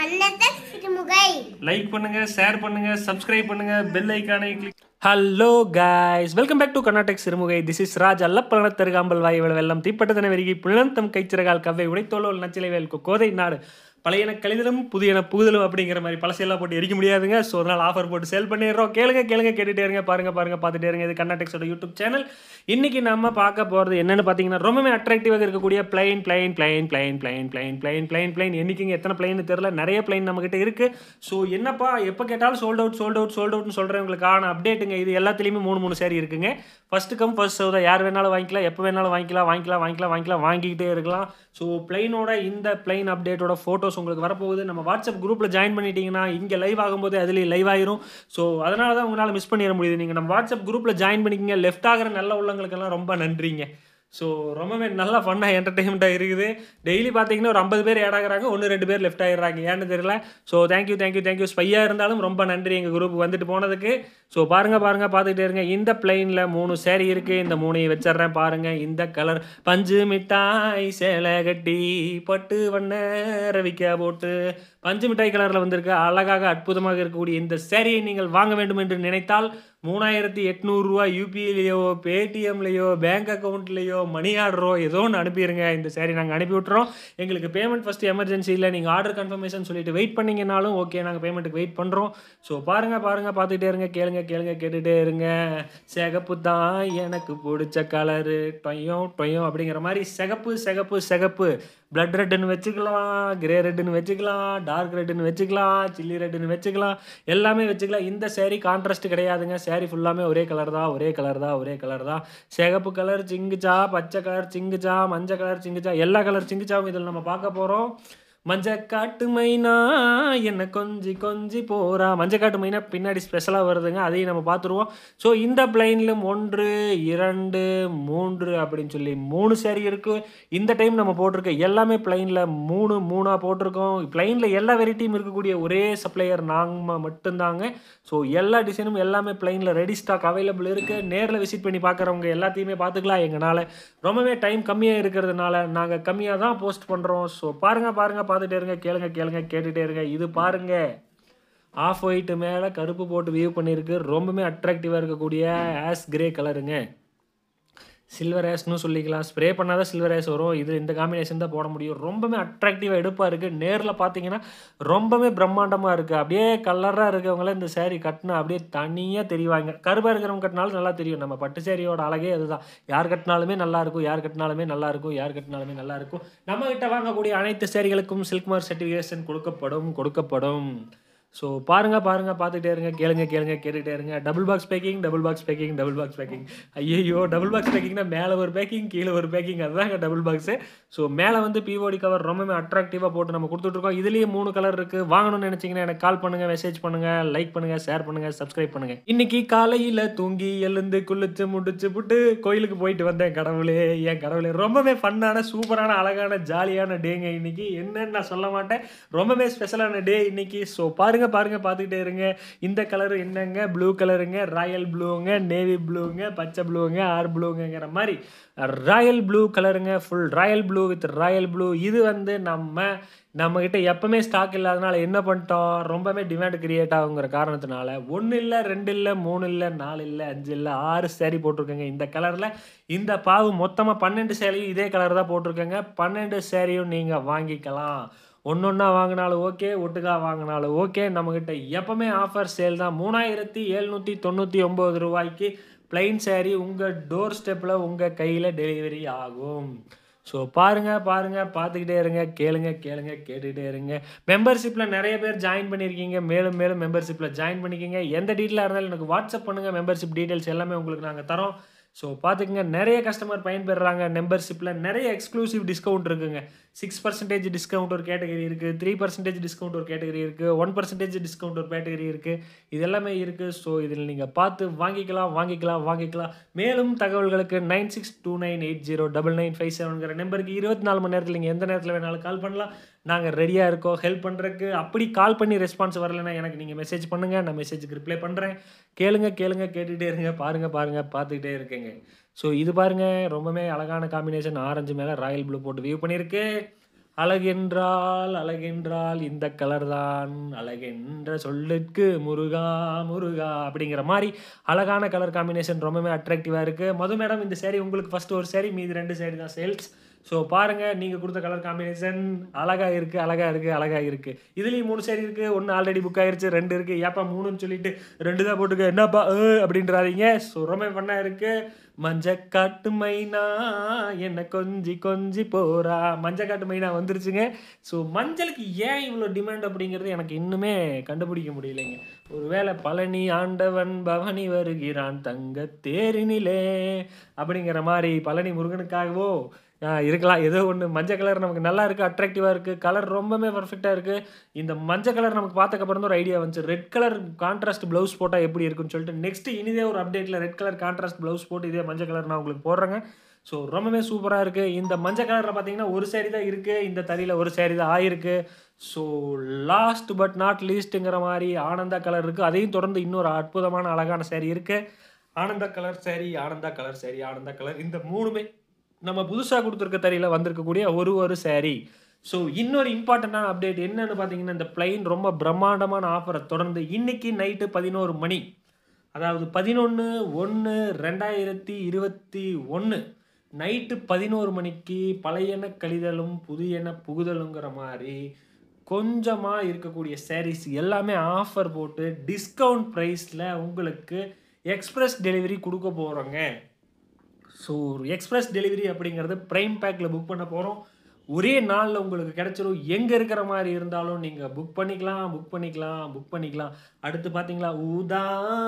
கண்ணத்தை சிறுமுகை லைக் பண்ணுங்க ஷேர் பண்ணுங்க சப்ஸ்கிரைப் பண்ணுங்க பெல் ஐக்கானை click hello guys welcome back to Karnatak Sirumugai this is Raj அல்லப்பலன தருகாம்பல் வாய் வெள்ளம் தீப்பட்டதன வெறுகி புலந்தம் கைச்சிறகால் கவ்வை உடைத்தோலோல் நச்சிலைவேல் கோதை நாடு பழையன கழிதலும் புதியன புகுதலும் அப்படிங்கிற மாதிரி பழசையெல்லாம் போட்டு எரிக்க முடியாதுங்க ஸோ அதனால் ஆஃபர் போட்டு சேல் பண்ணிடுறோம் கேளுங்க கேளுங்க கேட்டுட்டே இருங்க பாருங்க பாருங்க பார்த்துட்டே இருங்க இது கர்நாடக்ஸோட யூடியூப் சேனல் இன்னைக்கு நம்ம பார்க்க போகிறது என்னன்னு பார்த்தீங்கன்னா ரொம்பவே அட்ராக்டிவாக இருக்கக்கூடிய plain plain plain plain plain plain plain plain plain என்னைக்குங்க எத்தனை பிளைன் தெரில நிறைய பிளைன் நம்மகிட்ட இருக்கு ஸோ என்னப்பா எப்போ கேட்டாலும் sold out sold out sold அவுட்னு சொல்கிறவங்களுக்கான அப்டேட்டுங்க இது எல்லாத்துலேயுமே மூணு மூணு சேரி இருக்குங்க ஃபர்ஸ்ட் கம் ஃபர்ஸ்ட் சர்வ் யார் வேணாலும் வாங்கிக்கலாம் எப்போ வேணாலும் வாங்கிக்கலாம் வாங்கிக்கலாம் வாங்கிக்கலாம் வாங்கிக்கலாம் வாங்கிக்கிட்டே இருக்கலாம் ஸோ பிளைனோட இந்த பிளைன் அப்டேட்டோட ஃபோட்டோஸ் உங்களுக்கு வரப்போகுது நம்ம வாட்ஸ்அப் குரூப்பில் ஜாயின் பண்ணிட்டீங்கன்னா இங்கே லைவ் ஆகும்போது அதுலேயும் லைவ் ஆயிரும் ஸோ அதனால தான் உங்களால் மிஸ் பண்ணிட முடியுது நீங்கள் நம்ம வாட்ஸ்அப் குரூப்பில் ஜாயின் பண்ணிக்கிங்க லெஃப்ட் ஆகிற நல்ல உள்ளங்களுக்கெல்லாம் ரொம்ப நன்றிங்க ஸோ ரொம்பவே நல்லா ஃபன்னாக என்டர்டெயின்மெண்ட்டாக இருக்குது டெய்லி பார்த்தீங்கன்னா ஒரு ஐம்பது பேர் ஆட் ஆகுறாங்க ஒன்று ரெண்டு பேர் லெஃப்ட் ஆகிடுறாங்க ஏன்னு தெரியல ஸோ தேங்க்யூ தேங்க்யூ தேங்க்யூ ஸ்பையாக இருந்தாலும் ரொம்ப நன்றி எங்கள் குரூப் வந்துட்டு போனதுக்கு ஸோ பாருங்கள் பாருங்கள் பார்த்துக்கிட்டே இருங்க இந்த பிளைனில் மூணு சேரீ இருக்குது இந்த மூணையும் வச்சிடுறேன் பாருங்கள் இந்த கலர் பஞ்சு மிட்டாய் சேலை கட்டி பட்டு வண்ண ரவிக்கா போட்டு பஞ்சு மிட்டாய் கலரில் வந்திருக்கு அழகாக அற்புதமாக இருக்கக்கூடிய இந்த சேரீயை நீங்கள் வாங்க வேண்டும் என்று நினைத்தால் மூணாயிரத்தி எட்நூறுரூவா யூபிஐலையோ பேடிஎம்லையோ பேங்க் அக்கௌண்ட்லேயோ மணி ஆர்டரோ ஏதோ ஒன்று அனுப்பிடுங்க இந்த சேரீ நாங்கள் அனுப்பி விட்டுறோம் எங்களுக்கு பேமெண்ட் ஃபஸ்ட்டு எமர்ஜென்சி இல்லை நீங்கள் ஆர்டர் கன்ஃபர்மேஷன் சொல்லிட்டு வெயிட் பண்ணீங்கனாலும் ஓகே நாங்கள் பேமெண்ட்டுக்கு வெயிட் பண்ணுறோம் ஸோ பாருங்கள் பாருங்கள் பார்த்துக்கிட்டே இருங்க கேளுங்க கேளுங்க கேட்டுகிட்டே இருங்க சிகப்பு தான் எனக்கு பிடிச்ச கலரு டொய்யும் டொய்யும் அப்படிங்கிற மாதிரி சிகப்பு சிகப்பு சிகப்பு பிளட் ரெட்டுன்னு வச்சுக்கலாம் கிரே ரெட்டுன்னு வச்சுக்கலாம் டார்க் ரெட்டுன்னு வச்சுக்கலாம் சில்லி ரெட்டுன்னு வச்சுக்கலாம் எல்லாமே வச்சுக்கலாம் இந்த சேரீ கான்ட்ராஸ்ட் கிடையாதுங்க சேரீ ஃபுல்லாமே ஒரே கலர் தான் ஒரே கலர் தான் ஒரே கலர் தான் சிகப்பு கலர் சிங்குச்சா பச்சை கலர் சிங்குச்சா மஞ்சள் கலர் சிங்குச்சா எல்லா கலர் சிங்குச்சாவும் இதில் நம்ம பார்க்க போகிறோம் மஞ்சக்காட்டு மைனா என்ன கொஞ்சி கொஞ்சி போறா மஞ்சக்காட்டு மைனா பின்னாடி ஸ்பெஷலாக வருதுங்க அதையும் நம்ம பார்த்துருவோம் ஸோ இந்த பிளைனிலும் ஒன்று இரண்டு மூன்று அப்படின்னு சொல்லி மூணு சேரீ இருக்குது இந்த டைம் நம்ம போட்டிருக்க எல்லாமே பிளைனில் மூணு மூணாக போட்டிருக்கோம் பிளைனில் எல்லா வெரைட்டியும் இருக்கக்கூடிய ஒரே சப்ளையர் நாங்கள் மட்டும்தாங்க ஸோ எல்லா டிசைனும் எல்லாமே பிளைனில் ரெடி ஸ்டாக் அவைலபிள் இருக்குது நேரில் விசிட் பண்ணி பார்க்குறவங்க எல்லாத்தையுமே பார்த்துக்கலாம் எங்களால் ரொம்பவே டைம் கம்மியாக இருக்கிறதுனால நாங்கள் கம்மியாக தான் போஸ்ட் பண்ணுறோம் ஸோ பாருங்கள் பாருங்கள் பார்த்துட்டே இருங்க கேளுங்க கேளுங்க கேட்டுகிட்டே இருங்க இது பாருங்க ஆஃப் ஒயிட்டு மேலே கருப்பு போட்டு வியூ பண்ணியிருக்கு ரொம்பவே அட்ராக்டிவாக இருக்கக்கூடிய ஆஸ் கிரே கலருங்க சில்வர் ஆஸ்னு சொல்லிக்கலாம் ஸ்ப்ரே பண்ணால் தான் சில்வர் ஆஸ் வரும் இது இந்த காம்பினேஷன் தான் போட முடியும் ரொம்பவே அட்ராக்டிவாக எடுப்பாக இருக்குது நேரில் பார்த்தீங்கன்னா ரொம்பவே பிரம்மாண்டமாக இருக்குது அப்படியே கலராக இருக்கவங்கள இந்த சேரீ கட்டினா அப்படியே தனியாக தெரிவாங்க கருப்பாக இருக்கிறவங்க கட்டினாலும் நல்லா தெரியும் நம்ம பட்டு சேரீயோட அழகே அதுதான் யார் கட்டினாலுமே நல்லா இருக்கும் யார் கட்டினாலுமே நல்லா இருக்கும் யார் கட்டினாலுமே நல்லா இருக்கும் நம்ம கிட்ட வாங்கக்கூடிய அனைத்து சேரீகளுக்கும் சில்க்மார் சர்டிஃபிகேஷன் கொடுக்கப்படும் கொடுக்கப்படும் ஸோ பாருங்க பாருங்க பார்த்துட்டே இருங்க கேளுங்க கேளுங்க கேட்டுகிட்டே இருங்க double box packing double box packing double box packing ஐயோ டபுள் பாக்ஸ் பேக்கிங்னா மேலே ஒரு பேக்கிங் கீழே ஒரு பேக்கிங் அதுதாங்க டபுள் பாக்ஸு ஸோ மேலே வந்து பிஓடி கவர் ரொம்பவே அட்ராக்டிவாக போட்டு நம்ம கொடுத்துட்ருக்கோம் இதுலேயே மூணு கலர் இருக்குது வாங்கணும்னு நினச்சிங்கன்னா எனக்கு கால் பண்ணுங்கள் மெசேஜ் பண்ணுங்கள் லைக் பண்ணுங்கள் ஷேர் பண்ணுங்கள் சப்ஸ்கிரைப் பண்ணுங்கள் இன்னைக்கு காலையில் தூங்கி எழுந்து குளிச்சு முடிச்சு புட்டு கோயிலுக்கு போயிட்டு வந்தேன் கடவுளே ஏன் கடவுளே ரொம்பவே ஃபன்னான சூப்பரான அழகான ஜாலியான டேங்க இன்னைக்கு என்னன்னு நான் சொல்ல மாட்டேன் ரொம்பவே ஸ்பெஷலான டே இன்னைக்கு ஸோ பாருங்க பாருங்க பார்த்துக்கிட்டே இருங்க இந்த கலர் என்னங்க ப்ளூ கலருங்க ராயல் ப்ளூங்க நேவி ப்ளூங்க பச்சை ப்ளூங்க ஆர் ப்ளூங்கிற மாதிரி ராயல் ப்ளூ கலருங்க full royal blue with royal blue இது வந்து நம்ம நம்மக்கிட்ட எப்பவுமே ஸ்டாக் இல்லாதனால என்ன பண்ணிட்டோம் ரொம்பவே டிமாண்ட் கிரியேட் ஆகுங்கிற காரணத்தினால ஒன்று இல்லை ரெண்டு இல்லை மூணு இல்லை நாலு இல்லை அஞ்சு இல்லை ஆறு சேரீ போட்டிருக்கேங்க இந்த கலரில் இந்த பாவு மொத்தமாக பன்னெண்டு சேரீயும் இதே கலர் தான் போட்டிருக்கேங்க பன்னெண்டு சேரீயும் நீங்கள் வாங்கிக்கலாம் ஒன்று ஒன்றா வாங்கினாலும் ஓகே ஒட்டுக்கா வாங்கினாலும் ஓகே நம்மக்கிட்ட எப்பவுமே ஆஃபர் சேல் தான் மூணாயிரத்தி எழுநூற்றி தொண்ணூற்றி ஒம்பது ரூபாய்க்கு பிளைன் சேரீ உங்கள் டோர் ஸ்டெப்பில் உங்கள் கையில் டெலிவரி ஆகும் ஸோ பாருங்கள் பாருங்கள் பார்த்துக்கிட்டே இருங்க கேளுங்க கேளுங்க கேட்டுக்கிட்டே இருங்க மெம்பர்ஷிப்பில் நிறைய பேர் ஜாயின் பண்ணியிருக்கீங்க மேலும் மேலும் மெம்பர்ஷிப்பில் ஜாயின் பண்ணிக்கிங்க எந்த டீட்டெயிலாக இருந்தாலும் எனக்கு வாட்ஸ்அப் பண்ணுங்கள் மெம்பர்ஷிப் டீட்டெயில்ஸ் எல்லாமே உங்களுக்கு நாங்கள் தரோம் ஸோ பார்த்துக்குங்க நிறைய கஸ்டமர் பயன்பெறுறாங்க மெம்பர்ஷிப்பில் நிறைய எக்ஸ்க்ளூசிவ் டிஸ்கவுண்ட் இருக்குங்க சிக்ஸ் பர்சன்டேஜ் டிஸ்கவுண்ட் ஒரு கேட்டகரி இருக்குது த்ரீ பர்சன்டேஜ் டிஸ்கவுண்ட் ஒரு கேட்டகரி இருக்குது ஒன் பர்சன்டேஜ் டிஸ்கவுண்ட் ஒரு கேட்டகரி இருக்குது இது எல்லாமே இருக்குது ஸோ இதில் நீங்கள் பார்த்து வாங்கிக்கலாம் வாங்கிக்கலாம் வாங்கிக்கலாம் மேலும் தகவல்களுக்கு nine six two nine eight zero double nine five செவனுங்கிற நம்பருக்கு இருபத்தி நாலு மணி நேரத்தில் நீங்கள் எந்த நேரத்தில் வேணாலும் கால் பண்ணலாம் நாங்கள் ரெடியாக இருக்கோம் ஹெல்ப் பண்ணுறதுக்கு அப்படி கால் பண்ணி ரெஸ்பான்ஸ் வரலைன்னா எனக்கு நீங்கள் மெசேஜ் பண்ணுங்கள் நான் மெசேஜுக்கு ரிப்ளை பண்ணுறேன் கேளுங்க கேளுங்க கேட்டுகிட்டே இருங்க பாருங்கள் பாருங்கள் பார்த்துக்கிட்டே இருக்கேங்க ஸோ இது பாருங்கள் ரொம்பவே அழகான காம்பினேஷன் ஆரஞ்சு மேலே ராயல் ப்ளூ போட்டு வியூ பண்ணியிருக்கு அழகென்றால் அழகென்றால் இந்த கலர் தான் அழகென்ற சொல்லுக்கு முருகா முருகா அப்படிங்கிற மாதிரி அழகான கலர் காம்பினேஷன் ரொம்பவே அட்ராக்டிவாக இருக்குது மது மேடம் இந்த சேரீ உங்களுக்கு ஃபஸ்ட்டு ஒரு சேரீ மீதி ரெண்டு சேரீ தான் சேல்ஸ் ஸோ பாருங்கள் நீங்கள் கொடுத்த கலர் காம்பினேஷன் அழகாக இருக்குது அழகாக இருக்குது அழகாக இருக்குது இதுலேயும் மூணு சேரீ இருக்குது ஒன்று ஆல்ரெடி புக் ஆயிருச்சு ரெண்டு இருக்குது ஏப்பா மூணுன்னு சொல்லிட்டு ரெண்டு தான் போட்டுக்க என்னப்பா ஏ அப்படின்றாதீங்க ஸோ ரொம்ப பண்ணாக இருக்குது மஞ்சக்காட்டு மைனா என்ன கொஞ்சி கொஞ்சி போறா மஞ்சக்காட்டு மைனா வந்துருச்சுங்க ஸோ மஞ்சளுக்கு ஏன் இவ்வளோ டிமாண்ட் அப்படிங்கிறது எனக்கு இன்னுமே கண்டுபிடிக்க முடியலைங்க ஒருவேளை பழனி ஆண்டவன் பவனி வருகிறான் தங்க தேரினிலே அப்படிங்கிற மாதிரி பழனி முருகனுக்காகவோ ஆ, இருக்கலாம் ஏதோ ஒன்று மஞ்சள் கலர் நமக்கு நல்லா இருக்குது அட்ராக்டிவாக இருக்குது கலர் ரொம்பவே பர்ஃபெக்டாக இருக்குது இந்த மஞ்சள் கலர் நமக்கு பார்த்தக்கப்புறம் தான் ஒரு ஐடியா வந்துச்சு ரெட் கலர் கான்ட்ராஸ்ட் ப்ளவுஸ் போட்டால் எப்படி இருக்குன்னு சொல்லிட்டு நெக்ஸ்ட் இனிதே ஒரு அப்டேட்டில் ரெட் கலர் கான்ட்ராஸ்ட் ப்ளவுஸ் போட்டு இதே மஞ்சள் கலர் நான் உங்களுக்கு போடுறேங்க ஸோ ரொம்பவே சூப்பராக இருக்குது இந்த மஞ்சள் கலரில் பார்த்தீங்கன்னா ஒரு சேரீ தான் இருக்குது இந்த தறியில் ஒரு சேரீ தான் ஆயிருக்கு ஸோ லாஸ்ட் பட் நாட் லீஸ்ட்டுங்கிற மாதிரி ஆனந்தா கலர் இருக்குது அதையும் தொடர்ந்து இன்னொரு அற்புதமான அழகான சேரீ இருக்குது Ananda colour sari Ananda colour sari Ananda colour இந்த மூணுமே நம்ம புதுசாக கொடுத்துருக்க தறியில் வந்திருக்கக்கூடிய ஒரு ஒரு சேரீ ஸோ இன்னொரு இம்பார்ட்டண்ட்டான அப்டேட் என்னன்னு பார்த்தீங்கன்னா இந்த பிளைன் ரொம்ப பிரம்மாண்டமான ஆஃபரை தொடர்ந்து இன்னைக்கு நைட்டு பதினோரு மணி அதாவது பதினொன்று ஒன்று ரெண்டாயிரத்தி இருபத்தி ஒன்று நைட்டு பதினோரு மணிக்கு பழையன கழிதலும் புதியன புகுதலுங்கிற மாதிரி கொஞ்சமாக இருக்கக்கூடிய sarees எல்லாமே ஆஃபர் போட்டு டிஸ்கவுண்ட் ப்ரைஸில் உங்களுக்கு எக்ஸ்பிரஸ் டெலிவரி கொடுக்க போகிறோங்க ஸோ எக்ஸ்பிரஸ் டெலிவரி அப்படிங்கிறது ப்ரைம் பேக்கில் புக் பண்ண போகிறோம் ஒரே நாளில் உங்களுக்கு கிடைச்சிரும் எங்கே இருக்கிற மாதிரி இருந்தாலும் நீங்கள் புக் பண்ணிக்கலாம் புக் பண்ணிக்கலாம் புக் பண்ணிக்கலாம் அடுத்து பார்த்தீங்களா ஊதா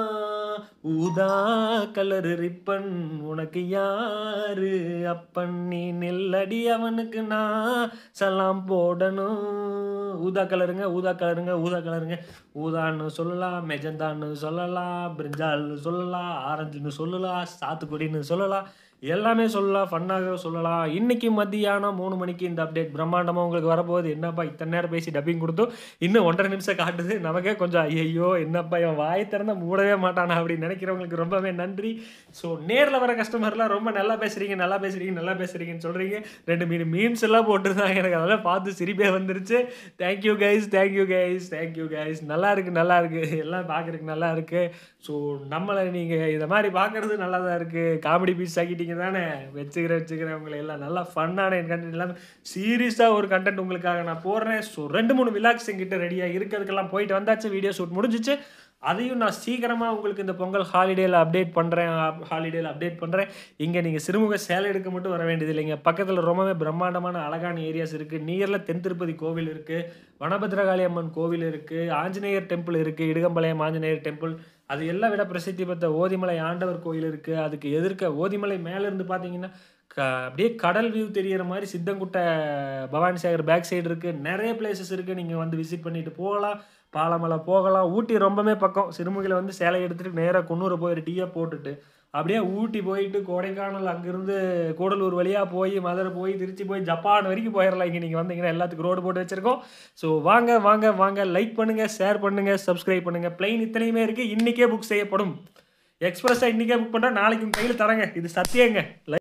ஊதா கலர் ரிப்பன் உனக்கு யாரு அப்பன் நீ நெல்லடி அவனுக்கு நான் சலாம் போடணும் ஊதா கலருங்க ஊதா கலருங்க ஊதா கலருங்க ஊதான்னு சொல்லலாம் மெஜந்தான்னு சொல்லலாம் பிரிஞ்சால்னு சொல்லலாம் ஆரஞ்சுன்னு சொல்லலாம் சாத்துக்குடின்னு சொல்லலாம் எல்லாமே சொல்லலாம் ஃபன்னாக சொல்லலாம் இன்னைக்கு மத்தியானம் மூணு மணிக்கு இந்த அப்டேட் பிரம்மாண்டமாக உங்களுக்கு வரப்போகுது என்னப்பா இத்தனை நேரம் பேசி டப்பிங் கொடுத்தோம் இன்னும் ஒன்றரை நிமிஷம் காட்டுது நமக்கே கொஞ்சம் ஐயோ என்னப்பா இவன் வாய் திறந்தா மூடவே மாட்டானா அப்படின்னு நினைக்கிறவங்களுக்கு ரொம்பவே நன்றி ஸோ நேரில் வர கஸ்டமர்லாம் ரொம்ப நல்லா பேசுறீங்க நல்லா பேசுறீங்க நல்லா பேசுறீங்கன்னு சொல்றீங்க ரெண்டு மீன் மீம்ஸ் எல்லாம் போட்டுருந்தாங்க எனக்கு அதெல்லாம் பார்த்து சிரிப்பே வந்துருச்சு thank you guys thank you guys thank you guys நல்லா இருக்கு நல்லா இருக்கு எல்லாம் பார்க்கறதுக்கு நல்லா இருக்கு ஸோ நம்மளை நீங்கள் இதை மாதிரி பார்க்கறது நல்லா தான் இருக்கு காமெடி பீஸ் ஆக்கிட்டீங்க தானே வச்சுக்கிறேன் வச்சுக்கிறேன் உங்களை எல்லாம் நல்லா ஃபன்னான கண்டென்ட் எல்லாமே சீரியஸாக ஒரு கண்டென்ட் உங்களுக்காக நான் போடுறேன் ஸோ ரெண்டு மூணு விலாக்ஸ் எங்கிட்ட ரெடியாக இருக்கிறதுக்கெல்லாம் போயிட்டு வந்தாச்சு வீடியோ ஷூட் முடிஞ்சிச்சு அதையும் நான் சீக்கிரமாக உங்களுக்கு இந்த பொங்கல் ஹாலிடேயில் அப்டேட் பண்ணுறேன் ஹாலிடேயில் அப்டேட் பண்ணுறேன் இங்கே நீங்கள் சிறுமுக சேலை எடுக்க மட்டும் வர வேண்டியது இல்லைங்க பக்கத்தில் ரொம்பவே பிரம்மாண்டமான அழகான ஏரியாஸ் இருக்குது நியரில் தென் திருப்பதி கோவில் இருக்குது வனபத்ரகாளி அம்மன் கோவில் இருக்குது ஆஞ்சநேயர் டெம்பிள் இருக்குது இடுகம்பாளையம் ஆஞ்சநேயர் டெம்பிள் அது எல்லாம் விட பிரசித்தி பெற்ற ஓதிமலை ஆண்டவர் கோயில் இருக்குது அதுக்கு எதிர்க்க ஓதிமலை மேலேருந்து பார்த்தீங்கன்னா க அப்படியே கடல் வியூ தெரியிற மாதிரி சித்தங்குட்டை பவானி சாகர் பேக் சைடு இருக்குது நிறைய பிளேசஸ் இருக்குது நீங்கள் வந்து விசிட் பண்ணிட்டு போகலாம் பாலமலை போகலாம் ஊட்டி ரொம்பவே பக்கம் சிறுமுகையில் வந்து சேலை எடுத்துகிட்டு நேராக குன்னூரை போய் ஒரு டீயை போட்டுட்டு அப்படியே ஊட்டி போயிட்டு கொடைக்கானல் அங்கேருந்து கூடலூர் வழியாக போய் மதுரை போய் திருச்சி போய் ஜப்பான் வரைக்கும் போயிடலாம் இங்கே நீங்கள் வந்தீங்கன்னா எல்லாத்துக்கும் ரோடு போட்டு வச்சுருக்கோம் ஸோ வாங்க வாங்க வாங்க லைக் பண்ணுங்கள் ஷேர் பண்ணுங்கள் சப்ஸ்கிரைப் பண்ணுங்கள் பிளைன் இத்தனையுமே இருக்குது இன்றைக்கே புக் செய்யப்படும் எக்ஸ்பிரஸாக இன்றைக்கே புக் பண்ணுறேன் நாளைக்கு உங்கள் கையில் தரேங்க இது சத்தியங்க